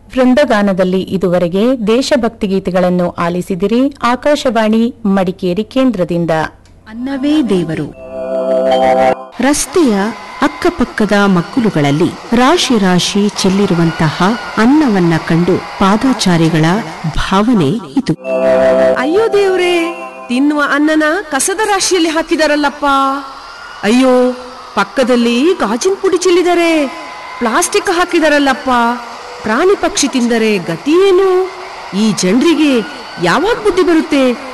ವೃಂದಗಾನದಲ್ಲಿ ಇದುವರೆಗೆ ದೇಶಭಕ್ತಿ ಗೀತೆಗಳನ್ನು ಆಲಿಸಿದಿರಿ ಆಕಾಶವಾಣಿ ಮಡಿಕೇರಿ ಕೇಂದ್ರದಿಂದ ಅನ್ನವೇ ದೇವರು ರಸ್ತೆಯ ಅಕ್ಕಪಕ್ಕದ ಮಕ್ಕಳುಗಳಲ್ಲಿ ರಾಶಿ ರಾಶಿ ಚೆಲ್ಲಿರುವಂತಹ ಅನ್ನವನ್ನ ಕಂಡು ಪಾದಾಚಾರಿಗಳ ಭಾವನೆ ಇದು ಅಯ್ಯೋ ದೇವ್ರೇ ತಿನ್ನುವ ಅನ್ನನ ಕಸದ ರಾಶಿಯಲ್ಲಿ ಹಾಕಿದಾರಲ್ಲಪ್ಪ ಅಯ್ಯೋ ಪಕ್ಕದಲ್ಲಿ ಗಾಜಿನ ಪುಡಿ ಚೆಲ್ಲಿದ್ದಾರೆ ಪ್ಲಾಸ್ಟಿಕ್ ಹಾಕಿದಾರಲ್ಲಪ್ಪ ಪ್ರಾಣಿ ಪಕ್ಷಿ ತಿಂದರೆ ಗತಿ ಏನು ಈ ಜನರಿಗೆ ಯಾವಾಗ ಬುದ್ಧಿ ಬರುತ್ತೆ